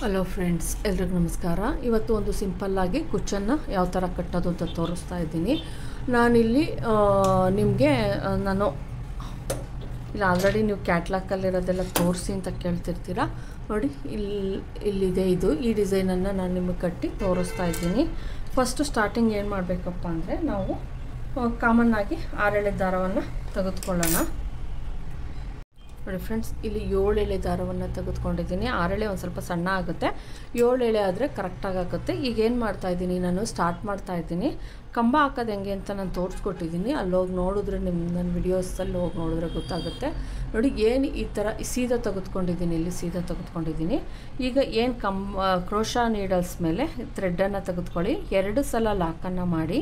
hello friends ಎಲ್ರಿಗೂ ನಮಸ್ಕಾರ ಇವತ್ತು ಒಂದು ಸಿಂಪಲ್ಲಾಗಿ ಕುಚ್ಚನ್ನು ಯಾವ ಥರ ಕಟ್ಟೋದು ಅಂತ ತೋರಿಸ್ತಾ ಇದ್ದೀನಿ ನಾನಿಲ್ಲಿ ನಿಮಗೆ ನಾನು ಇಲ್ಲ ಆಲ್ರೆಡಿ ನೀವು ಕ್ಯಾಟ್ಲಾಕಲ್ಲಿರೋದೆಲ್ಲ ತೋರಿಸಿ ಅಂತ ಕೇಳ್ತಿರ್ತೀರ ನೋಡಿ ಇಲ್ಲಿ ಇಲ್ಲಿದೆ ಇದು ಈ ಡಿಸೈನನ್ನು ನಾನು ನಿಮಗೆ ಕಟ್ಟಿ ತೋರಿಸ್ತಾ ಇದ್ದೀನಿ ಫಸ್ಟು ಸ್ಟಾರ್ಟಿಂಗ್ ಏನು ಮಾಡಬೇಕಪ್ಪ ಅಂದರೆ ನಾವು ಕಾಮನ್ನಾಗಿ ಆರೆಳೆ ದಾರವನ್ನು ತೆಗೆದುಕೊಳ್ಳೋಣ ನೋಡಿ ಫ್ರೆಂಡ್ಸ್ ಇಲ್ಲಿ ಏಳು ಎಳೆ ದಾರವನ್ನು ತೆಗೆದುಕೊಂಡಿದ್ದೀನಿ ಆರೆಳೆ ಒಂದು ಸ್ವಲ್ಪ ಸಣ್ಣ ಆಗುತ್ತೆ ಏಳು ಎಳೆ ಆದರೆ ಕರೆಕ್ಟಾಗಿ ಆಗುತ್ತೆ ಈಗ ಏನು ಮಾಡ್ತಾ ಇದ್ದೀನಿ ನಾನು ಸ್ಟಾರ್ಟ್ ಮಾಡ್ತಾ ಇದ್ದೀನಿ ಕಂಬ ಹಾಕೋದು ಹೆಂಗೆ ಅಂತ ನಾನು ತೋರಿಸ್ಕೊಟ್ಟಿದ್ದೀನಿ ಅಲ್ಲಿ ಹೋಗಿ ನೋಡಿದ್ರೆ ನಿಮ್ಮ ನನ್ನ ವಿಡಿಯೋಸಲ್ಲಿ ಹೋಗಿ ನೋಡಿದ್ರೆ ಗೊತ್ತಾಗುತ್ತೆ ನೋಡಿ ಏನು ಈ ಥರ ಸೀದಾ ತೆಗೆದುಕೊಂಡಿದ್ದೀನಿ ಇಲ್ಲಿ ಸೀದಾ ತೆಗೆದುಕೊಂಡಿದ್ದೀನಿ ಈಗ ಏನು ಕಂಬ ಕ್ರೋಶಾ ನೀಡಲ್ಸ್ ಮೇಲೆ ಥ್ರೆಡ್ಡನ್ನು ತೆಗೆದುಕೊಳ್ಳಿ ಎರಡು ಸಲ ಲಾಕನ್ನು ಮಾಡಿ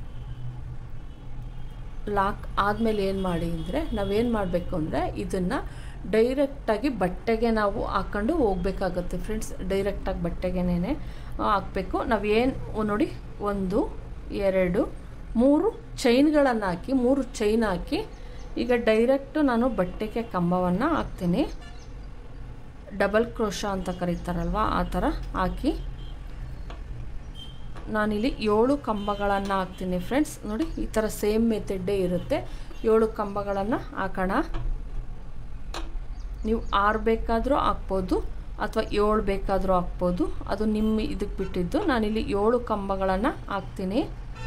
ಲಾಕ್ ಆದಮೇಲೆ ಏನು ಮಾಡಿ ಅಂದರೆ ನಾವೇನು ಮಾಡಬೇಕು ಅಂದರೆ ಇದನ್ನು ಡೈರೆಕ್ಟಾಗಿ ಬಟ್ಟೆಗೆ ನಾವು ಹಾಕ್ಕೊಂಡು ಹೋಗ್ಬೇಕಾಗತ್ತೆ ಫ್ರೆಂಡ್ಸ್ ಡೈರೆಕ್ಟಾಗಿ ಬಟ್ಟೆಗೆನೇ ಹಾಕಬೇಕು ನಾವೇನು ನೋಡಿ ಒಂದು ಎರಡು ಮೂರು ಚೈನ್ಗಳನ್ನು ಹಾಕಿ ಮೂರು ಚೈನ್ ಹಾಕಿ ಈಗ ಡೈರೆಕ್ಟು ನಾನು ಬಟ್ಟೆಗೆ ಕಂಬವನ್ನು ಹಾಕ್ತೀನಿ ಡಬಲ್ ಕ್ರೋಶ ಅಂತ ಕರೀತಾರಲ್ವ ಆ ಥರ ಹಾಕಿ ನಾನಿಲ್ಲಿ ಏಳು ಕಂಬಗಳನ್ನು ಹಾಕ್ತೀನಿ ಫ್ರೆಂಡ್ಸ್ ನೋಡಿ ಈ ಥರ ಸೇಮ್ ಮೆಥಡ್ಡೇ ಇರುತ್ತೆ ಏಳು ಕಂಬಗಳನ್ನು ಹಾಕೋಣ ನೀವು ಆರು ಬೇಕಾದರೂ ಹಾಕ್ಬೋದು ಅಥವಾ ಏಳು ಬೇಕಾದರೂ ಹಾಕ್ಬೋದು ಅದು ನಿಮ್ಮ ಇದಕ್ಕೆ ಬಿಟ್ಟಿದ್ದು ನಾನಿಲ್ಲಿ ಏಳು ಕಂಬಗಳನ್ನು ಹಾಕ್ತೀನಿ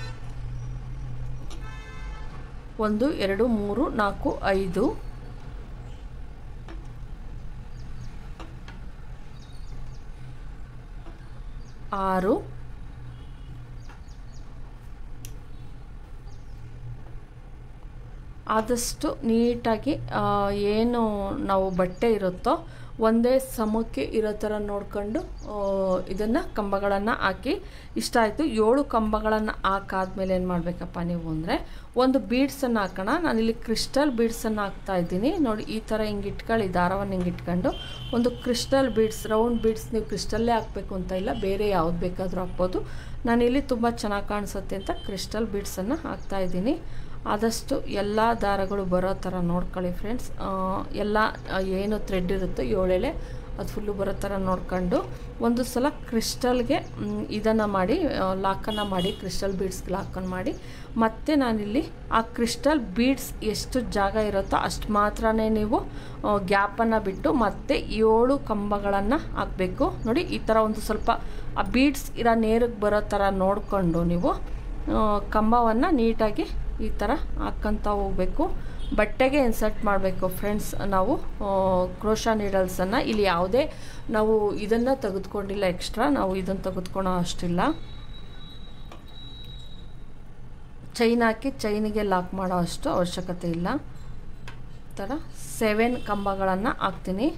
ಒಂದು ಎರಡು ಮೂರು ನಾಲ್ಕು ಐದು ಆರು ಆದಷ್ಟು ನೀಟಾಗಿ ಏನು ನಾವು ಬಟ್ಟೆ ಇರುತ್ತೋ ಒಂದೇ ಸಮಕ್ಕೆ ಇರೋ ಥರ ನೋಡ್ಕೊಂಡು ಇದನ್ನು ಕಂಬಗಳನ್ನು ಹಾಕಿ ಇಷ್ಟ ಆಯಿತು ಏಳು ಕಂಬಗಳನ್ನು ಹಾಕಾದ್ಮೇಲೆ ಏನು ಮಾಡಬೇಕಪ್ಪ ನೀವು ಅಂದರೆ ಒಂದು ಬೀಡ್ಸನ್ನು ಹಾಕೋಣ ನಾನಿಲ್ಲಿ ಕ್ರಿಸ್ಟಲ್ ಬೀಡ್ಸನ್ನು ಹಾಕ್ತಾ ಇದ್ದೀನಿ ನೋಡಿ ಈ ಥರ ಹಿಂಗೆ ಇಟ್ಕೊಳ್ಳಿ ದಾರವನ್ನು ಹಿಂಗೆ ಇಟ್ಕೊಂಡು ಒಂದು ಕ್ರಿಸ್ಟಲ್ ಬೀಡ್ಸ್ ರೌಂಡ್ ಬೀಡ್ಸ್ ನೀವು ಕ್ರಿಸ್ಟಲ್ಲೇ ಹಾಕಬೇಕು ಅಂತ ಇಲ್ಲ ಬೇರೆ ಯಾವ್ದು ಬೇಕಾದರೂ ಹಾಕ್ಬೋದು ನಾನಿಲ್ಲಿ ತುಂಬ ಚೆನ್ನಾಗಿ ಕಾಣಿಸುತ್ತೆ ಅಂತ ಕ್ರಿಸ್ಟಲ್ ಬೀಡ್ಸನ್ನು ಹಾಕ್ತಾ ಇದ್ದೀನಿ ಆದಷ್ಟು ಎಲ್ಲ ದಾರಗಳು ಬರೋ ಥರ ನೋಡ್ಕೊಳ್ಳಿ ಫ್ರೆಂಡ್ಸ್ ಎಲ್ಲ ಏನು ಥ್ರೆಡ್ ಇರುತ್ತೋ ಏಳೆಳೆ ಅದು ಫುಲ್ಲು ಬರೋ ಥರ ನೋಡ್ಕೊಂಡು ಒಂದು ಸಲ ಕ್ರಿಸ್ಟಲ್ಗೆ ಇದನ್ನು ಮಾಡಿ ಲಾಕನ್ನು ಮಾಡಿ ಕ್ರಿಸ್ಟಲ್ ಬೀಡ್ಸ್ಗೆ ಲಾಕನ್ನು ಮಾಡಿ ಮತ್ತು ನಾನಿಲ್ಲಿ ಆ ಕ್ರಿಸ್ಟಲ್ ಬೀಡ್ಸ್ ಎಷ್ಟು ಜಾಗ ಇರುತ್ತೋ ಅಷ್ಟು ಮಾತ್ರನೇ ನೀವು ಗ್ಯಾಪನ್ನು ಬಿಟ್ಟು ಮತ್ತೆ ಏಳು ಕಂಬಗಳನ್ನು ಹಾಕಬೇಕು ನೋಡಿ ಈ ಥರ ಒಂದು ಸ್ವಲ್ಪ ಆ ಬೀಡ್ಸ್ ಇರೋ ನೇರಕ್ಕೆ ಬರೋ ಥರ ನೋಡಿಕೊಂಡು ನೀವು ಕಂಬವನ್ನು ನೀಟಾಗಿ ಈ ಥರ ಹಾಕ್ಕಂತ ಹೋಗಬೇಕು ಬಟ್ಟೆಗೆ ಇನ್ಸರ್ಟ್ ಮಾಡಬೇಕು ಫ್ರೆಂಡ್ಸ್ ನಾವು ಕ್ರೋಶಾ ನೀಡಲ್ಸನ್ನು ಇಲ್ಲಿ ಯಾವುದೇ ನಾವು ಇದನ್ನು ತೆಗೆದುಕೊಂಡಿಲ್ಲ ಎಕ್ಸ್ಟ್ರಾ ನಾವು ಇದನ್ನು ತೆಗೆದುಕೊಳೋ ಅಷ್ಟಿಲ್ಲ ಚೈನ್ ಹಾಕಿ ಚೈನಿಗೆ ಲಾಕ್ ಮಾಡೋ ಅಷ್ಟು ಅವಶ್ಯಕತೆ ಇಲ್ಲ ಈ ಥರ ಸೆವೆನ್ ಕಂಬಗಳನ್ನು ಹಾಕ್ತೀನಿ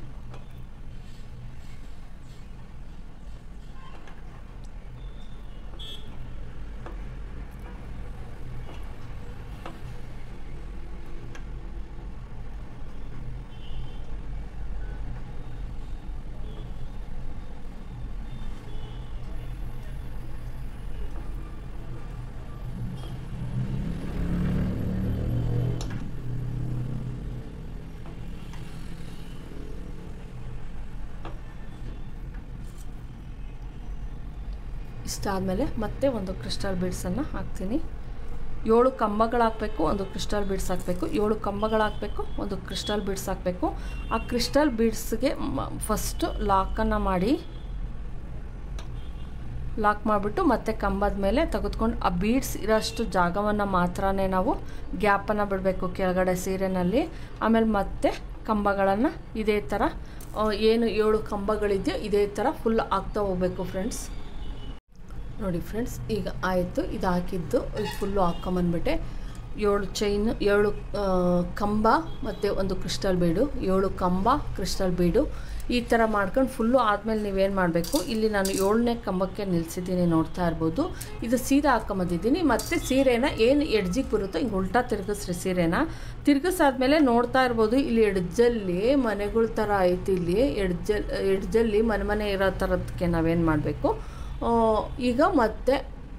ಇಷ್ಟ ಆದಮೇಲೆ ಮತ್ತೆ ಒಂದು ಕ್ರಿಸ್ಟಲ್ ಬೀಡ್ಸನ್ನು ಹಾಕ್ತೀನಿ ಏಳು ಕಂಬಗಳು ಹಾಕಬೇಕು ಒಂದು ಕ್ರಿಸ್ಟಲ್ ಬೀಡ್ಸ್ ಹಾಕಬೇಕು ಏಳು ಕಂಬಗಳು ಹಾಕಬೇಕು ಒಂದು ಕ್ರಿಸ್ಟಲ್ ಬೀಡ್ಸ್ ಹಾಕಬೇಕು ಆ ಕ್ರಿಸ್ಟಲ್ ಬೀಡ್ಸ್ಗೆ ಫಸ್ಟು ಲಾಕನ್ನು ಮಾಡಿ ಲಾಕ್ ಮಾಡಿಬಿಟ್ಟು ಮತ್ತೆ ಕಂಬದ ಮೇಲೆ ತೆಗೆದುಕೊಂಡು ಆ ಬೀಡ್ಸ್ ಇರೋಷ್ಟು ಜಾಗವನ್ನು ಮಾತ್ರನೇ ನಾವು ಗ್ಯಾಪನ್ನು ಬಿಡಬೇಕು ಕೆಳಗಡೆ ಸೀರೆನಲ್ಲಿ ಆಮೇಲೆ ಮತ್ತೆ ಕಂಬಗಳನ್ನು ಇದೇ ಥರ ಏನು ಏಳು ಕಂಬಗಳಿದೆಯೋ ಇದೇ ಥರ ಫುಲ್ ಆಗ್ತಾ ಹೋಗ್ಬೇಕು ಫ್ರೆಂಡ್ಸ್ ನೋಡಿ ಫ್ರೆಂಡ್ಸ್ ಈಗ ಆಯಿತು ಇದು ಹಾಕಿದ್ದು ಇದು ಫುಲ್ಲು ಹಾಕ್ಕೊಂಬಂದ್ಬಿಟ್ಟೆ ಏಳು ಚೈನ್ ಏಳು ಕಂಬ ಮತ್ತು ಒಂದು ಕ್ರಿಸ್ಟಲ್ ಬೀಡು ಏಳು ಕಂಬ ಕ್ರಿಸ್ಟಲ್ ಬೀಡು ಈ ಥರ ಮಾಡ್ಕೊಂಡು ಫುಲ್ಲು ಆದಮೇಲೆ ನೀವೇನು ಮಾಡಬೇಕು ಇಲ್ಲಿ ನಾನು ಏಳನೇ ಕಂಬಕ್ಕೆ ನಿಲ್ಲಿಸಿದ್ದೀನಿ ನೋಡ್ತಾ ಇರ್ಬೋದು ಇದು ಸೀದಾ ಹಾಕೊಂಬಂದಿದ್ದೀನಿ ಮತ್ತು ಸೀರೆನ ಏನು ಎಡ್ಜಿಗೆ ಬರುತ್ತೋ ಹಿಂಗೆ ಉಲ್ಟಾ ತಿರುಗಿಸ್ರಿ ಸೀರೆನ ತಿರುಗಿಸಾದ್ಮೇಲೆ ನೋಡ್ತಾ ಇರ್ಬೋದು ಇಲ್ಲಿ ಎಡ್ಜಲ್ಲಿ ಮನೆಗಳ ಥರ ಐತಿ ಇಲ್ಲಿ ಎಡ್ಜಲ್ ಎಡ್ಜಲ್ಲಿ ಮನೆ ಮನೆ ಇರೋ ಥರದಕ್ಕೆ ನಾವೇನು ಮಾಡಬೇಕು ಈಗ ಮತ್ತೆ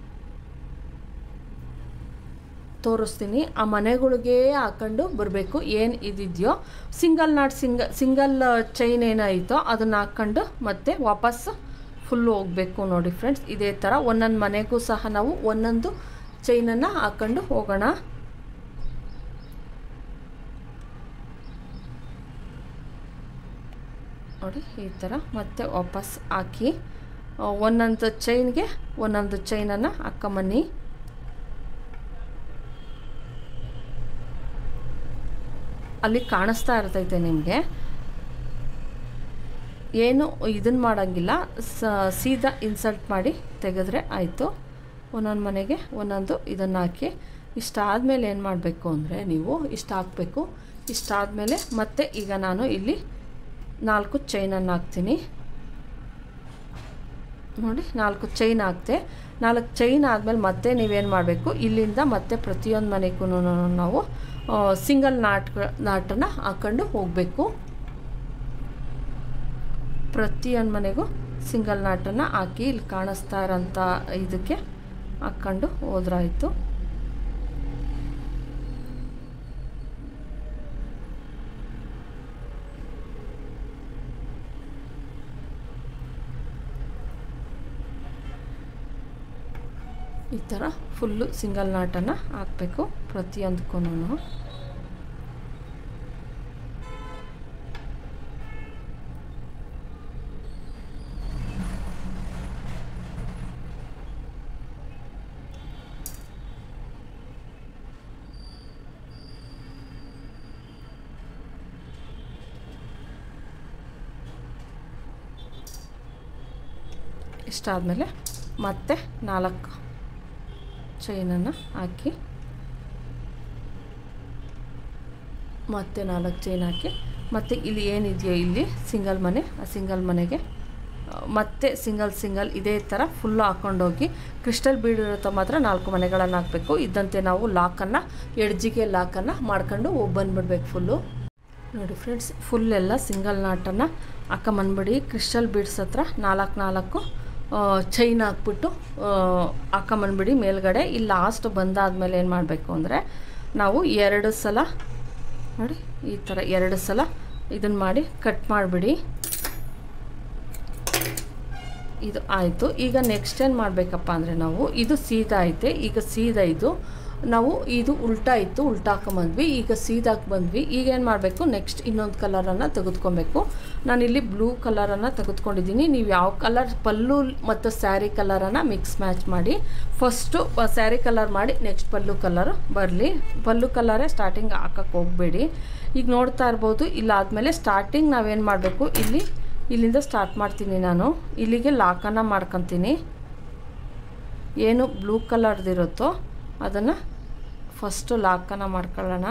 ತೋರಿಸ್ತೀನಿ ಆ ಮನೆಗಳಿಗೆ ಹಾಕೊಂಡು ಬರಬೇಕು ಏನು ಇದಿದೆಯೋ single knot single single chain ಏನಾಯಿತೋ ಅದನ್ನು ಹಾಕ್ಕೊಂಡು ಮತ್ತೆ ವಾಪಸ್ ಫುಲ್ಲು ಹೋಗಬೇಕು ನೋಡಿ ಫ್ರೆಂಡ್ಸ್ ಇದೇ ಥರ ಒಂದೊಂದು ಮನೆಗೂ ಸಹ ನಾವು ಒಂದೊಂದು ಚೈನನ್ನು ಹಾಕ್ಕೊಂಡು ಹೋಗೋಣ ನೋಡಿ ಈ ಥರ ಮತ್ತೆ ವಾಪಸ್ ಹಾಕಿ ಆ, ಒಂದೊಂದು ಚೈನ್ಗೆ ಒಂದೊಂದು ಚೈನನ್ನು ಹಾಕೊಂಬನ್ನಿ ಅಲ್ಲಿ ಕಾಣಿಸ್ತಾ ಇರ್ತೈತೆ ನಿಮಗೆ ಏನು ಇದನ್ನು ಮಾಡೋಂಗಿಲ್ಲ ಸೀದಾ ಇನ್ಸಲ್ಟ್ ಮಾಡಿ ತೆಗೆದ್ರೆ ಆಯಿತು ಒಂದೊಂದು ಮನೆಗೆ ಒಂದೊಂದು ಇದನ್ನು ಹಾಕಿ ಇಷ್ಟಾದಮೇಲೆ ಏನು ಮಾಡಬೇಕು ಅಂದರೆ ನೀವು ಇಷ್ಟ ಹಾಕಬೇಕು ಇಷ್ಟಾದಮೇಲೆ ಮತ್ತೆ ಈಗ ನಾನು ಇಲ್ಲಿ ನಾಲ್ಕು ಚೈನನ್ನು ಹಾಕ್ತೀನಿ ನೋಡಿ ನಾಲ್ಕು ಚೈನ್ ಹಾಕ್ತೆ ನಾಲ್ಕು ಚೈನ್ ಆದಮೇಲೆ ಮತ್ತೆ ನೀವೇನು ಮಾಡಬೇಕು ಇಲ್ಲಿಂದ ಮತ್ತೆ ಪ್ರತಿಯೊಂದು ಮನೆಗೂ ನಾವು ಸಿಂಗಲ್ ನಾಟ್ ನಾಟನ್ನು ಹಾಕ್ಕೊಂಡು ಹೋಗಬೇಕು ಪ್ರತಿಯೊಂದು ಮನೆಗೂ ಸಿಂಗಲ್ ನಾಟನ್ನು ಹಾಕಿ ಇಲ್ಲಿ ಕಾಣಿಸ್ತಾ ಇರೋಂಥ ಇದಕ್ಕೆ ಹಾಕ್ಕೊಂಡು ಹೋದ್ರಾಯ್ತು ಈ ಥರ ಫುಲ್ಲು ಸಿಂಗಲ್ ನಾಟನ್ನು ಹಾಕಬೇಕು ಪ್ರತಿಯೊಂದಕ್ಕೂ ಇಷ್ಟಾದಮೇಲೆ ಮತ್ತೆ ನಾಲ್ಕು ಚೈನನ್ನು ಹಾಕಿ ಮತ್ತೆ ನಾಲ್ಕು ಚೈನ್ ಹಾಕಿ ಮತ್ತು ಇಲ್ಲಿ ಏನಿದೆಯೋ ಇಲ್ಲಿ ಸಿಂಗಲ್ ಮನೆ ಆ ಸಿಂಗಲ್ ಮನೆಗೆ ಆ, ಮತ್ತೆ ಸಿಂಗಲ್ ಸಿಂಗಲ್ ಇದೇ ಥರ ಫುಲ್ಲು ಹಾಕ್ಕೊಂಡೋಗಿ ಕ್ರಿಸ್ಟಲ್ ಬೀಡ್ ಇರುತ್ತೋ ಮಾತ್ರ ನಾಲ್ಕು ಮನೆಗಳನ್ನು ಹಾಕಬೇಕು ಇದ್ದಂತೆ ನಾವು ಲಾಕನ್ನು ಎಡ್ಜಿಗೆ ಲಾಕನ್ನು ಮಾಡ್ಕೊಂಡು ಹೋಗಿ ಬಂದ್ಬಿಡ್ಬೇಕು ಫುಲ್ಲು ನೋಡಿ ಫ್ರೆಂಡ್ಸ್ ಫುಲ್ ಎಲ್ಲ ಸಿಂಗಲ್ ನಾಟನ್ನು ಹಾಕೊಂಬಂದ್ಬಿಡಿ ಕ್ರಿಸ್ಟಲ್ ಬೀಡ್ಸ್ ಹತ್ರ ನಾಲ್ಕು ನಾಲ್ಕು ಚೈನ್ ಹಾಕ್ಬಿಟ್ಟು ಹಾಕೊಂಬಂದ್ಬಿಡಿ ಮೇಲ್ಗಡೆ ಇಲ್ಲಿ ಲಾಸ್ಟ್ ಬಂದಾದಮೇಲೆ ಏನು ಮಾಡಬೇಕು ಅಂದರೆ ನಾವು ಎರಡು ಸಲ ನೋಡಿ ಈ ಥರ ಎರಡು ಸಲ ಇದನ್ನು ಮಾಡಿ ಕಟ್ ಮಾಡಿಬಿಡಿ ಇದು ಆಯಿತು ಈಗ ನೆಕ್ಸ್ಟ್ ಏನು ಮಾಡಬೇಕಪ್ಪ ಅಂದರೆ ನಾವು ಇದು ಸೀದಾ ಐತೆ ಈಗ ಸೀದಾ ಇದು ನಾವು ಇದು ಉಲ್ಟಾ ಇತ್ತು ಉಲ್ಟಾ ಹಾಕೊಂಬಂದ್ವಿ ಈಗ ಸೀದಾಕ್ಕೆ ಬಂದ್ವಿ ಈಗ ಏನು ಮಾಡಬೇಕು ನೆಕ್ಸ್ಟ್ ಇನ್ನೊಂದು ಕಲರನ್ನು ತೆಗೆದುಕೊಬೇಕು ನಾನಿಲ್ಲಿ ಬ್ಲೂ ಕಲರನ್ನು ತೆಗೆದುಕೊಂಡಿದ್ದೀನಿ ನೀವು ಯಾವ ಕಲರ್ ಪಲ್ಲು ಮತ್ತು ಸ್ಯಾರಿ ಕಲರನ್ನು ಮಿಕ್ಸ್ ಮ್ಯಾಚ್ ಮಾಡಿ ಫಸ್ಟು ಸ್ಯಾರಿ ಕಲರ್ ಮಾಡಿ ನೆಕ್ಸ್ಟ್ ಪಲ್ಲು ಕಲರ್ ಬರಲಿ ಪಲ್ಲು ಕಲರೇ ಸ್ಟಾರ್ಟಿಂಗ್ ಹಾಕಕ್ಕೆ ಹೋಗಬೇಡಿ ಈಗ ನೋಡ್ತಾ ಇರ್ಬೋದು ಇಲ್ಲಾದಮೇಲೆ ಸ್ಟಾರ್ಟಿಂಗ್ ನಾವೇನು ಮಾಡಬೇಕು ಇಲ್ಲಿ ಇಲ್ಲಿಂದ ಸ್ಟಾರ್ಟ್ ಮಾಡ್ತೀನಿ ನಾನು ಇಲ್ಲಿಗೆ ಲಾಕನ್ನು ಮಾಡ್ಕೊತೀನಿ ಏನು ಬ್ಲೂ ಕಲರ್ದಿರುತ್ತೋ ಅದನ್ನು ಫಸ್ಟು ಲಾಕನ್ನು ಮಾಡ್ಕೊಳ್ಳೋಣ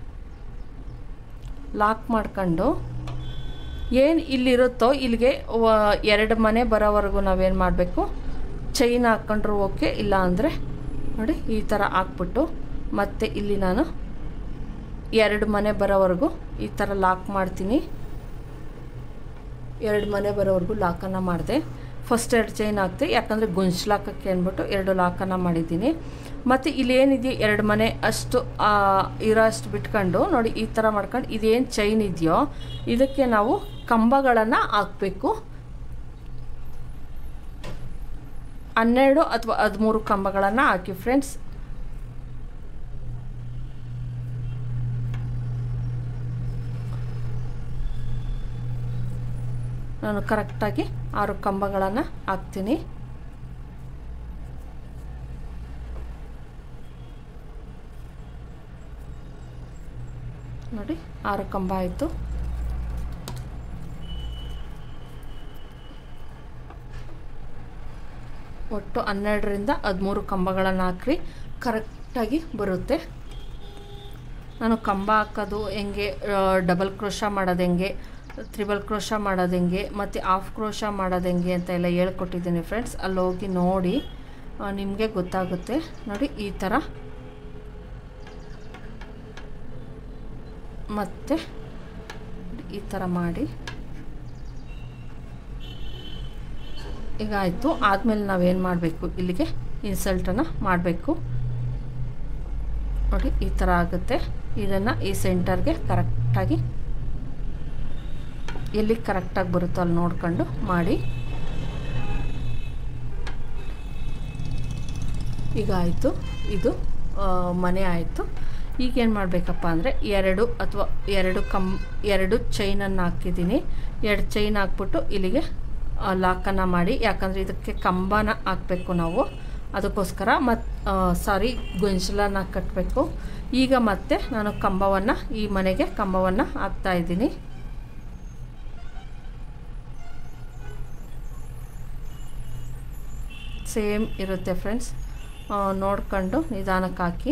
ಲಾಕ್ ಮಾಡ್ಕೊಂಡು ಏನು ಇಲ್ಲಿರುತ್ತೋ ಇಲ್ಲಿಗೆ ವ- ಎರಡು ಮನೆ ಬರೋವರೆಗೂ ನಾವೇನು ಮಾಡಬೇಕು ಚೈನ್ ಹಾಕ್ಕೊಂಡ್ರು ಓಕೆ ಇಲ್ಲ ಅಂದರೆ ನೋಡಿ ಈ ಥರ ಹಾಕ್ಬಿಟ್ಟು ಮತ್ತೆ ಇಲ್ಲಿ ನಾನು ಎರಡು ಮನೆ ಬರೋವರೆಗೂ ಈ ಥರ ಲಾಕ್ ಮಾಡ್ತೀನಿ ಎರಡು ಮನೆ ಬರೋವರೆಗೂ ಲಾಕನ್ನು ಮಾಡಿದೆ ಫಸ್ಟ್ ಎರಡು ಚೈನ್ ಹಾಕ್ತೆ ಯಾಕಂದರೆ ಗುಂಚ್ಲಾಕಕ್ಕೆ ಅಂದ್ಬಿಟ್ಟು ಎರಡು ಲಾಕನ್ನು ಮಾಡಿದ್ದೀನಿ ಮತ್ತು ಇಲ್ಲಿ ಏನಿದೆಯೋ ಎರಡು ಮನೆ ಅಷ್ಟು ಆ, ಇರೋ ಅಷ್ಟು ಬಿಟ್ಕೊಂಡು ನೋಡಿ ಈ ಥರ ಮಾಡ್ಕೊಂಡು ಇದೇನು ಚೈನ್ ಇದೆಯೋ ಇದಕ್ಕೆ ನಾವು ಕಂಬಗಳನ್ನು ಹಾಕಬೇಕು ಹನ್ನೆರಡು ಅಥವಾ ಹದಿಮೂರು ಕಂಬಗಳನ್ನು ಹಾಕಿ ಫ್ರೆಂಡ್ಸ್ ನಾನು ಕರೆಕ್ಟಾಗಿ ಆರು ಕಂಬಗಳನ್ನು ಹಾಕ್ತೀನಿ ನೋಡಿ ಆರು ಕಂಬ ಆಯಿತು ಒಟ್ಟು ಹನ್ನೆರಡರಿಂದ ಹದಿಮೂರು ಕಂಬಗಳನ್ನು ಹಾಕ್ರಿ ಕರೆಕ್ಟಾಗಿ ಬರುತ್ತೆ ನಾನು ಕಂಬ ಹಾಕೋದು ಹೆಂಗೆ ಡಬಲ್ ಕ್ರೋಶ ಮಾಡೋದು ಹೆಂಗೆ ತ್ರಿಬಲ್ ಕ್ರೋಶ ಮಾಡೋದು ಹೆಂಗೆ ಮತ್ತು ಆಫ್ ಕ್ರೋಶ ಮಾಡೋದು ಹೆಂಗೆ ಅಂತ ಎಲ್ಲ ಹೇಳ್ಕೊಟ್ಟಿದ್ದೀನಿ ಫ್ರೆಂಡ್ಸ್ ಅಲ್ಲಿ ಹೋಗಿ ನೋಡಿ ನಿಮಗೆ ಗೊತ್ತಾಗುತ್ತೆ ನೋಡಿ ಈ ಥರ ಮತ್ತು ಈ ಥರ ಮಾಡಿ ಈಗ ಆಯಿತು ಆದಮೇಲೆ ನಾವೇನು ಮಾಡಬೇಕು ಇಲ್ಲಿಗೆ ಇನ್ಸಲ್ಟನ್ನು ಮಾಡಬೇಕು ನೋಡಿ ಈ ಥರ ಆಗುತ್ತೆ ಇದನ್ನು ಈ ಸೆಂಟರ್ಗೆ ಕರೆಕ್ಟಾಗಿ ಎಲ್ಲಿ ಕರೆಕ್ಟಾಗಿ ಬರುತ್ತೋ ಅಲ್ಲಿ ನೋಡ್ಕೊಂಡು ಮಾಡಿ ಈಗ ಆಯಿತು ಇದು ಆ, ಮನೆ ಆಯಿತು ಈಗೇನು ಮಾಡಬೇಕಪ್ಪ ಅಂದರೆ ಎರಡು ಅಥವಾ ಎರಡು ಕಂ ಎರಡು ಚೈನನ್ನು ಹಾಕಿದ್ದೀನಿ ಎರಡು ಚೈನ್ ಹಾಕ್ಬಿಟ್ಟು ಇಲ್ಲಿಗೆ ಲಾಕನ್ನು ಮಾಡಿ ಯಾಕಂದರೆ ಇದಕ್ಕೆ ಕಂಬನ ಹಾಕಬೇಕು ನಾವು ಅದಕ್ಕೋಸ್ಕರ ಮತ್ತು ಸಾರಿ ಗೊಂಚಲನ್ನ ಕಟ್ಟಬೇಕು ಈಗ ಮತ್ತೆ ನಾನು ಕಂಬವನ್ನು ಈ ಮನೆಗೆ ಕಂಬವನ್ನು ಹಾಕ್ತಾ ಇದ್ದೀನಿ ಸೇಮ್ ಇರುತ್ತೆ ಫ್ರೆಂಡ್ಸ್ ನೋಡ್ಕೊಂಡು ನಿಧಾನಕ್ಕೆ ಹಾಕಿ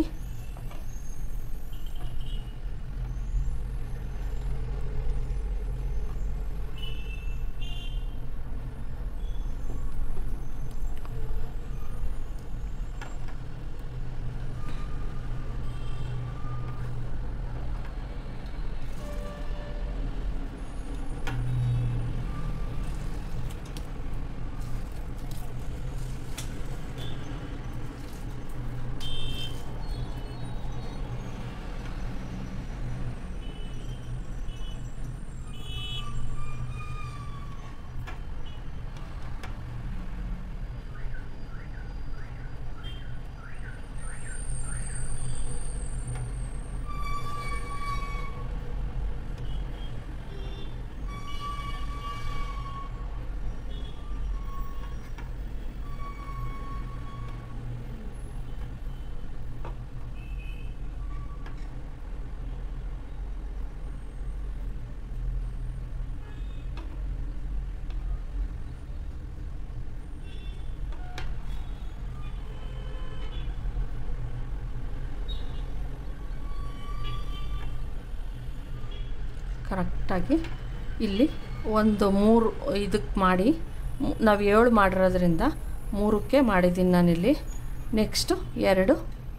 ಕರೆಕ್ಟಾಗಿ ಇಲ್ಲಿ ಒಂದು ಮೂರು ಇದಕ್ಕೆ ಮಾಡಿ ಮು- ನಾವು ಏಳು ಮಾಡಿರೋದ್ರಿಂದ ಮೂರಕ್ಕೆ ಮಾಡಿದ್ದೀನಿ ನಾನಿಲ್ಲಿ ನೆಕ್ಸ್ಟು ಎರಡು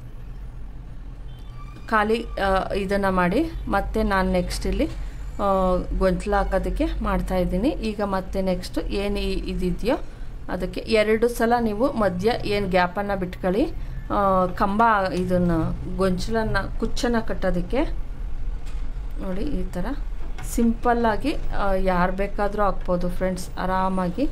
ಖಾಲಿ ಇದನ್ನು ಮಾಡಿ ಮತ್ತೆ ನಾನು ನೆಕ್ಸ್ಟ್ ಇಲ್ಲಿ ಆ, ಗೊಂಚಲು ಹಾಕೋದಕ್ಕೆ ಮಾಡ್ತಾಯಿದ್ದೀನಿ ಈಗ ಮತ್ತೆ ನೆಕ್ಸ್ಟು ಏನು ಈ- ಇದಿದೆಯೋ ಅದಕ್ಕೆ ಎರಡು ಸಲ ನೀವು ಮಧ್ಯ ಏನು ಗ್ಯಾಪನ್ನು ಬಿಟ್ಕೊಳ್ಳಿ ಆ, ಕಂಬ ಇದನ್ನು ಗೊಂಚಲನ್ನು ಕುಚ್ಚನ್ನು ಕಟ್ಟೋದಕ್ಕೆ ನೋಡಿ ಈ ಥರ ಸಿಂಪಲ್ಲಾಗಿ ಯಾರು ಬೇಕಾದರೂ ಹಾಕ್ಬೋದು ಫ್ರೆಂಡ್ಸ್ ಆರಾಮಾಗಿ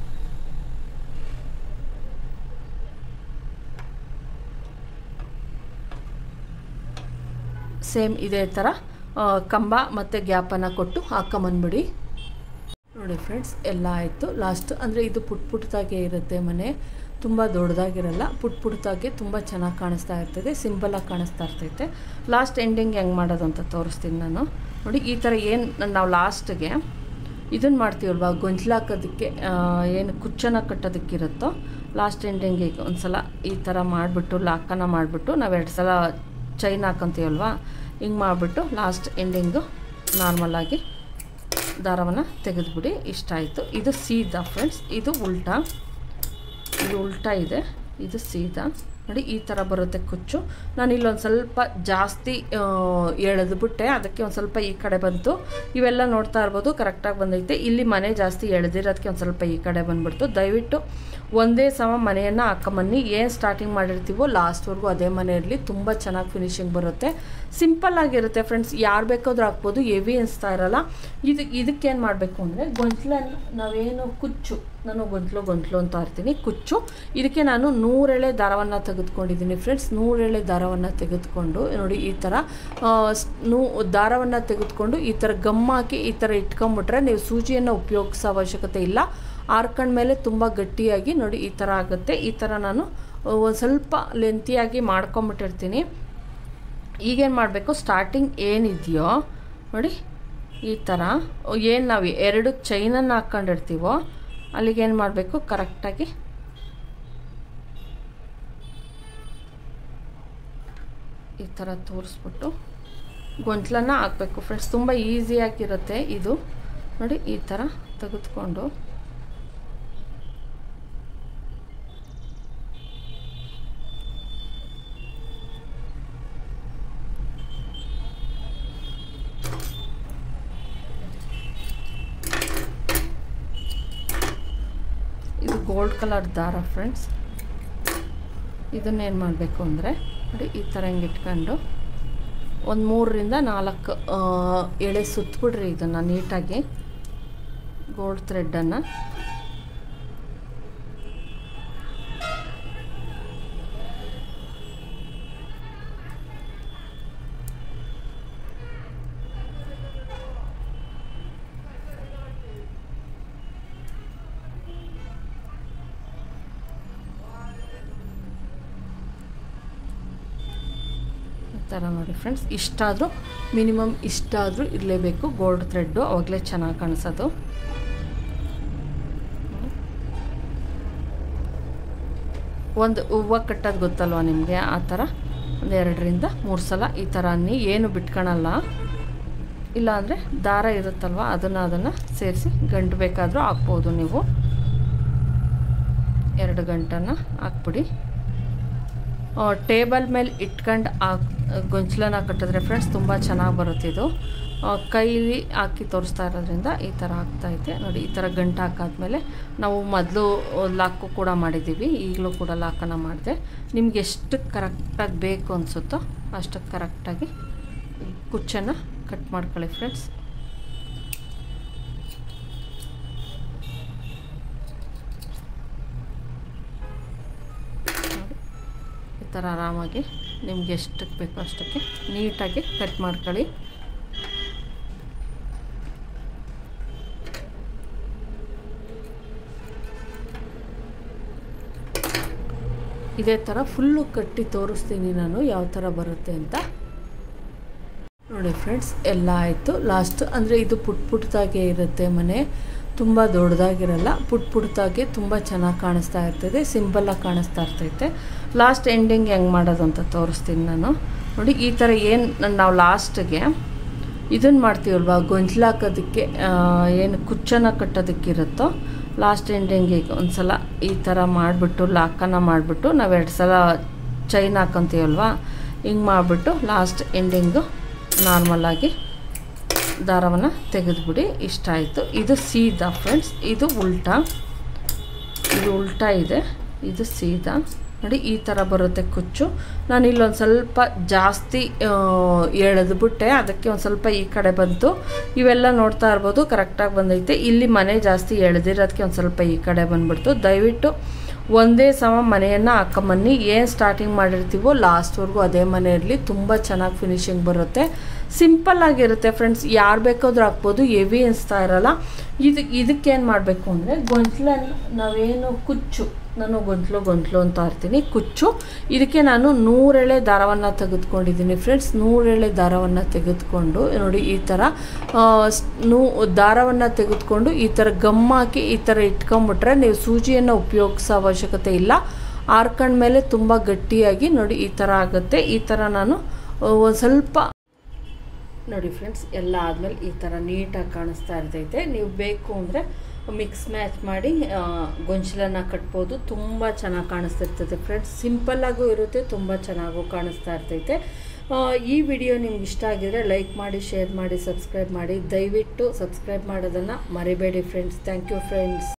ಸೇಮ್ ಇದೇ ಥರ ಆ, ಕಂಬ ಮತ್ತು ಗ್ಯಾಪನ್ನು ಕೊಟ್ಟು ಹಾಕೊಂಬಂದ್ಬಿಡಿ ನೋಡಿ ಫ್ರೆಂಡ್ಸ್ ಎಲ್ಲ ಆಯಿತು ಲಾಸ್ಟ್ ಅಂದರೆ ಇದು ಪುಟ್ ಪುಟ್ಟದಾಗೆ ಇರುತ್ತೆ ಮನೆ ತುಂಬ ದೊಡ್ಡದಾಗಿರಲ್ಲ ಪುಟ್ ಪುಟ್ಟದಾಗೆ ತುಂಬ ಚೆನ್ನಾಗಿ ಕಾಣಿಸ್ತಾ ಇರ್ತದೆ ಸಿಂಪಲಾಗಿ ಕಾಣಿಸ್ತಾ ಇರ್ತೈತೆ ಲಾಸ್ಟ್ ಎಂಡಿಂಗ್ ಹೆಂಗೆ ಮಾಡೋದು ಅಂತ ತೋರಿಸ್ತೀನಿ ನಾನು ನೋಡಿ ಈ ಥರ ಏನು ನಾವು ಲಾಸ್ಟ್ಗೆ ಇದನ್ನು ಮಾಡ್ತೀವಲ್ವ ಗೊಂಚಲು ಹಾಕೋದಕ್ಕೆ ಆ, ಏನು ಕುಚ್ಚನ ಕಟ್ಟೋದಕ್ಕಿರುತ್ತೋ ಲಾಸ್ಟ್ ಎಂಡಿಂಗಿಗೆ ಒಂದು ಸಲ ಈ ಥರ ಮಾಡಿಬಿಟ್ಟು ಲಾಕನ್ನು ಮಾಡಿಬಿಟ್ಟು ನಾವು ಎರಡು ಸಲ ಚೈನ್ ಹಾಕೊತೀವಲ್ವ ಹಿಂಗೆ ಮಾಡಿಬಿಟ್ಟು ಲಾಸ್ಟ್ ಎಂಡಿಂಗು ನಾರ್ಮಲಾಗಿ ದಾರವನ್ನು ತೆಗೆದುಬಿಡಿ ಇಷ್ಟ ಆಯಿತು ಇದು ಸೀದಾ ಫ್ರೆಂಡ್ಸ್ ಇದು ಉಲ್ಟಾ ಇದು ಉಲ್ಟಾ ಇದೆ ಇದು ಸೀದಾ ನೋಡಿ ಈ ಥರ ಬರುತ್ತೆ ಕುಚ್ಚು ನಾನು ಇಲ್ಲೊಂದು ಸ್ವಲ್ಪ ಜಾಸ್ತಿ ಆ, ಎಳೆದ್ಬಿಟ್ಟೆ ಅದಕ್ಕೆ ಒಂದು ಸ್ವಲ್ಪ ಈ ಕಡೆ ಬಂತು ಇವೆಲ್ಲ ನೋಡ್ತಾ ಇರ್ಬೋದು ಕರೆಕ್ಟಾಗಿ ಬಂದೈತೆ ಇಲ್ಲಿ ಮನೆ ಜಾಸ್ತಿ ಎಳೆದಿರೋದಕ್ಕೆ ಒಂದು ಸ್ವಲ್ಪ ಈ ಕಡೆ ಬಂದ್ಬಿಡ್ತು ದಯವಿಟ್ಟು ಒಂದೇ ಸಮ ಮನೆಯನ್ನು ಹಾಕೊಂಬನ್ನಿ ಏನು ಸ್ಟಾರ್ಟಿಂಗ್ ಮಾಡಿರ್ತೀವೋ ಲಾಸ್ಟ್ವರೆಗೂ ಅದೇ ಮನೆ ಇರಲಿ ತುಂಬ ಚೆನ್ನಾಗಿ ಫಿನಿಶಿಂಗ್ ಬರುತ್ತೆ ಸಿಂಪಲ್ ಆಗಿರುತ್ತೆ ಫ್ರೆಂಡ್ಸ್ ಯಾರು ಬೇಕಾದ್ರೂ ಹಾಕ್ಬೋದು ಹೆವಿ ಅನಿಸ್ತಾ ಇರಲ್ಲ ಇದು ಇದಕ್ಕೇನು ಮಾಡಬೇಕು ಅಂದರೆ ಗೊಂಚಲನ್ನು ನಾವೇನು ಕುಚ್ಚು ನಾನು ಗೊಂಚಲು ಗೊಂಚಲು ಅಂತ ಇರ್ತೀನಿ ಕುಚ್ಚು ಇದಕ್ಕೆ ನಾನು ನೂರೆಳೆ ದಾರವನ್ನು ತೆಗೆದುಕೊಂಡಿದ್ದೀನಿ ಫ್ರೆಂಡ್ಸ್ ನೂರೆಳೆ ದಾರವನ್ನು ತೆಗೆದುಕೊಂಡು ನೋಡಿ ಈ ಥರ ಆ, ಸ್- ನೂ ದಾರವನ್ನು ತೆಗೆದುಕೊಂಡು ಈ ಥರ ಗಮ್ ಹಾಕಿ ಈ ಥರ ಇಟ್ಕೊಂಬಿಟ್ರೆ ನೀವು ಸೂಜಿಯನ್ನು ಉಪಯೋಗಿಸೋ ಅವಶ್ಯಕತೆ ಇಲ್ಲ ಆರ್ಕೊಂಡ್ಮೇಲೆ ತುಂಬ ಗಟ್ಟಿಯಾಗಿ ನೋಡಿ ಈ ಥರ ಆಗುತ್ತೆ ಈ ಥರ ನಾನು ಒಂದು ಸ್ವಲ್ಪ ಲೆಂತಿಯಾಗಿ ಮಾಡ್ಕೊಂಬಿಟ್ಟಿರ್ತೀನಿ ಈಗೇನು ಮಾಡಬೇಕು ಸ್ಟಾರ್ಟಿಂಗ್ ಏನಿದೆಯೋ ನೋಡಿ ಈ ಥರ ಏನು ನಾವು ಎರಡು ಚೈನನ್ನು ಹಾಕ್ಕೊಂಡಿರ್ತೀವೋ ಅಲ್ಲಿಗೇನು ಮಾಡಬೇಕು ಕರೆಕ್ಟಾಗಿ ಈ ಥರ ತೋರಿಸ್ಬಿಟ್ಟು ಗೊಂಚಲನ್ನು ಹಾಕಬೇಕು ಫ್ರೆಂಡ್ಸ್ ತುಂಬ ಈಸಿಯಾಗಿರುತ್ತೆ ಇದು ನೋಡಿ ಈ ಥರ ತೆಗೆದುಕೊಂಡು ಇದು ಗೋಲ್ಡ್ ಕಲರ್ ದಾರ ಫ್ರೆಂಡ್ಸ್ ಇದನ್ನೇನು ಮಾಡಬೇಕು ಅಂದರೆ ನೋಡಿ ಈ ಥರ ಹಿಂಗೆ ಇಟ್ಕೊಂಡು ಒಂದು ಮೂರರಿಂದ ನಾಲ್ಕು ಆ, ಎಳೆ ಸುತ್ತಬಿಡ್ರಿ ಇದನ್ನು ನೀಟಾಗಿ ಗೋಲ್ಡ್ ಥ್ರೆಡ್ಡನ್ನು ಥರ ನೋಡಿ ಫ್ರೆಂಡ್ಸ್ ಇಷ್ಟಾದರೂ ಮಿನಿಮಮ್ ಇಷ್ಟಾದರೂ ಇರಲೇಬೇಕು ಗೋಲ್ಡ್ ಥ್ರೆಡ್ಡು ಅವಾಗಲೇ ಚೆನ್ನಾಗಿ ಕಾಣಿಸೋದು ಒಂದು ಹೂವು ಕಟ್ಟೋದು ಗೊತ್ತಲ್ವ ನಿಮಗೆ ಆ ಥರ ಒಂದು ಎರಡರಿಂದ ಮೂರು ಸಲ ಈ ಥರ ಅನ್ನಿ ಏನು ಬಿಟ್ಕೊಳಲ್ಲ ಇಲ್ಲಾಂದರೆ ದಾರ ಇರುತ್ತಲ್ವ ಅದನ್ನು ಅದನ್ನು ಸೇರಿಸಿ ಗಂಟು ಬೇಕಾದರೂ ಹಾಕ್ಬೋದು ನೀವು ಎರಡು ಗಂಟನ್ನು ಹಾಕ್ಬಿಡಿ ಟೇಬಲ್ ಮೇಲೆ ಇಟ್ಕೊಂಡು ಹಾಕ್ ಗೊಂಚಲನ್ನ ಕಟ್ಟಿದ್ರೆ ಫ್ರೆಂಡ್ಸ್ ತುಂಬ ಚೆನ್ನಾಗಿ ಬರುತ್ತೆ ಇದು ಕೈಲಿ ಹಾಕಿ ತೋರಿಸ್ತಾ ಇರೋದ್ರಿಂದ ಈ ಥರ ಆಗ್ತಾಯಿದೆ ನೋಡಿ ಈ ಥರ ಗಂಟು ಹಾಕಾದ್ಮೇಲೆ ನಾವು ಮೊದಲು ಲಾಕು ಕೂಡ ಮಾಡಿದ್ದೀವಿ ಈಗಲೂ ಕೂಡ ಲಾಕನ್ನು ಮಾಡಿದೆ ನಿಮ್ಗೆ ಎಷ್ಟು ಕರೆಕ್ಟಾಗಿ ಬೇಕು ಅನಿಸುತ್ತೋ ಅಷ್ಟಕ್ಕೆ ಕರೆಕ್ಟಾಗಿ ಕುಚ್ಚನ್ನು ಕಟ್ ಮಾಡ್ಕೊಳ್ಳಿ ಫ್ರೆಂಡ್ಸ್ ಈ ಥರ ಆರಾಮಾಗಿ ನಿಮ್ಗೆ ಎಷ್ಟಕ್ಕೆ ಬೇಕೋ ಅಷ್ಟಕ್ಕೆ ನೀಟಾಗಿ ಕಟ್ ಮಾಡ್ಕೊಳ್ಳಿ ಇದೇ ಥರ ಫುಲ್ಲು ಕಟ್ಟಿ ತೋರಿಸ್ತೀನಿ ನಾನು ಯಾವ ಥರ ಬರುತ್ತೆ ಅಂತ ನೋಡಿ ಫ್ರೆಂಡ್ಸ್ ಎಲ್ಲ ಆಯಿತು ಲಾಸ್ಟ್ ಅಂದರೆ ಇದು ಪುಟ್ ಪುಟ್ಟದಾಗೆ ಇರುತ್ತೆ ಮನೆ ತುಂಬ ದೊಡ್ಡದಾಗಿರಲ್ಲ ಪುಟ್ ಪುಟ್ಟದಾಗಿ ತುಂಬ ಚೆನ್ನಾಗಿ ಕಾಣಿಸ್ತಾ ಇರ್ತದೆ ಸಿಂಪಲ್ಲಾಗಿ ಕಾಣಿಸ್ತಾ ಇರ್ತೈತೆ ಲಾಸ್ಟ್ ಎಂಡಿಂಗ್ ಹೆಂಗೆ ಮಾಡೋದು ಅಂತ ತೋರಿಸ್ತೀನಿ ನಾನು ನೋಡಿ ಈ ಥರ ಏನು ನಾವು ಲಾಸ್ಟಿಗೆ ಇದನ್ನು ಮಾಡ್ತೀವಲ್ವ ಗೊಂಚಲು ಹಾಕೋದಕ್ಕೆ ಏನು ಕುಚ್ಚನ್ನು ಕಟ್ಟೋದಕ್ಕಿರುತ್ತೋ ಲಾಸ್ಟ್ ಎಂಡಿಂಗಿಗೆ ಒಂದು ಸಲ ಈ ಥರ ಮಾಡಿಬಿಟ್ಟು ಲಾಕನ್ನು ಮಾಡಿಬಿಟ್ಟು ನಾವು ಎರಡು ಸಲ ಚೈನ್ ಹಾಕೊತೀವಲ್ವ ಹಿಂಗೆ ಮಾಡಿಬಿಟ್ಟು ಲಾಸ್ಟ್ ಎಂಡಿಂಗು ನಾರ್ಮಲಾಗಿ ದಾರವನ್ನು ತೆಗೆದುಬಿಡಿ ಇಷ್ಟ ಆಯಿತು ಇದು ಸೀದಾ ಫ್ರೆಂಡ್ಸ್ ಇದು ಉಲ್ಟಾ ಇದು ಉಲ್ಟಾ ಇದೆ ಇದು ಸೀದಾ ನೋಡಿ ಈ ಥರ ಬರುತ್ತೆ ಕುಚ್ಚು ನಾನು ಇಲ್ಲೊಂದು ಸ್ವಲ್ಪ ಜಾಸ್ತಿ ಎಳೆದ್ಬಿಟ್ಟೆ ಅದಕ್ಕೆ ಒಂದು ಸ್ವಲ್ಪ ಈ ಕಡೆ ಬಂತು ಇವೆಲ್ಲ ನೋಡ್ತಾ ಇರ್ಬೋದು ಕರೆಕ್ಟಾಗಿ ಬಂದೈತೆ ಇಲ್ಲಿ ಮನೆ ಜಾಸ್ತಿ ಎಳೆದಿರೋದಕ್ಕೆ ಒಂದು ಸ್ವಲ್ಪ ಈ ಕಡೆ ಬಂದ್ಬಿಡ್ತು ದಯವಿಟ್ಟು ಒಂದೇ ಸಮ ಮನೆಯನ್ನು ಹಾಕೊಂಬನ್ನಿ ಏನು ಸ್ಟಾರ್ಟಿಂಗ್ ಮಾಡಿರ್ತೀವೋ ಲಾಸ್ಟ್ವರೆಗೂ ಅದೇ ಮನೆ ಇರಲಿ ತುಂಬ ಚೆನ್ನಾಗಿ ಫಿನಿಶಿಂಗ್ ಬರುತ್ತೆ ಸಿಂಪಲ್ ಆಗಿರುತ್ತೆ ಫ್ರೆಂಡ್ಸ್ ಯಾರು ಬೇಕಾದ್ರೂ ಹಾಕ್ಬೋದು ಹೆವಿ ಅನಿಸ್ತಾ ಇರಲ್ಲ ಇದು ಇದಕ್ಕೇನು ಮಾಡಬೇಕು ಅಂದರೆ ಗೊಂಚಲನ್ನು ನಾವೇನು ಕುಚ್ಚು ನಾನು ಗೊಂಚಲು ಗೊಂಚಲು ಅಂತ ಇರ್ತೀನಿ ಕುಚ್ಚು ಇದಕ್ಕೆ ನಾನು ನೂರೆಳೆ ದಾರವನ್ನು ತೆಗೆದುಕೊಂಡಿದ್ದೀನಿ ಫ್ರೆಂಡ್ಸ್ ನೂರೆಳೆ ದಾರವನ್ನು ತೆಗೆದುಕೊಂಡು ನೋಡಿ ಈ ಥರ ನೂ ದಾರವನ್ನು ತೆಗೆದುಕೊಂಡು ಈ ಥರ ಗಮ್ ಹಾಕಿ ಈ ಥರ ಇಟ್ಕೊಂಬಿಟ್ರೆ ನೀವು ಸೂಜಿಯನ್ನು ಉಪಯೋಗಿಸೋ ಅವಶ್ಯಕತೆ ಇಲ್ಲ ಆರ್ಕೊಂಡ್ಮೇಲೆ ತುಂಬ ಗಟ್ಟಿಯಾಗಿ ನೋಡಿ ಈ ಥರ ಆಗುತ್ತೆ ಈ ಥರ ನಾನು ಒಂದು ಸ್ವಲ್ಪ ನೋಡಿ ಫ್ರೆಂಡ್ಸ್ ಎಲ್ಲ ಆದಮೇಲೆ ಈ ಥರ ನೀಟಾಗಿ ಕಾಣಿಸ್ತಾ ಇರ್ತೈತೆ ನೀವು ಬೇಕು ಅಂದರೆ ಮಿಕ್ಸ್ ಮ್ಯಾಚ್ ಮಾಡಿ ಗೊಂಚಲನ್ನು ಕಟ್ಬೋದು ತುಂಬ ಚೆನ್ನಾಗಿ ಕಾಣಿಸ್ತಿರ್ತೈತೆ ಫ್ರೆಂಡ್ಸ್ ಸಿಂಪಲ್ಲಾಗೂ ಇರುತ್ತೆ ತುಂಬ ಚೆನ್ನಾಗೂ ಕಾಣಿಸ್ತಾ ಇರ್ತೈತೆ ಈ ವಿಡಿಯೋ ನಿಮ್ಗೆ ಇಷ್ಟ ಆಗಿದರೆ ಲೈಕ್ ಮಾಡಿ ಶೇರ್ ಮಾಡಿ ಸಬ್ಸ್ಕ್ರೈಬ್ ಮಾಡಿ ದಯವಿಟ್ಟು ಸಬ್ಸ್ಕ್ರೈಬ್ ಮಾಡೋದನ್ನು ಮರಿಬೇಡಿ ಫ್ರೆಂಡ್ಸ್ ಥ್ಯಾಂಕ್ ಯು ಫ್ರೆಂಡ್ಸ್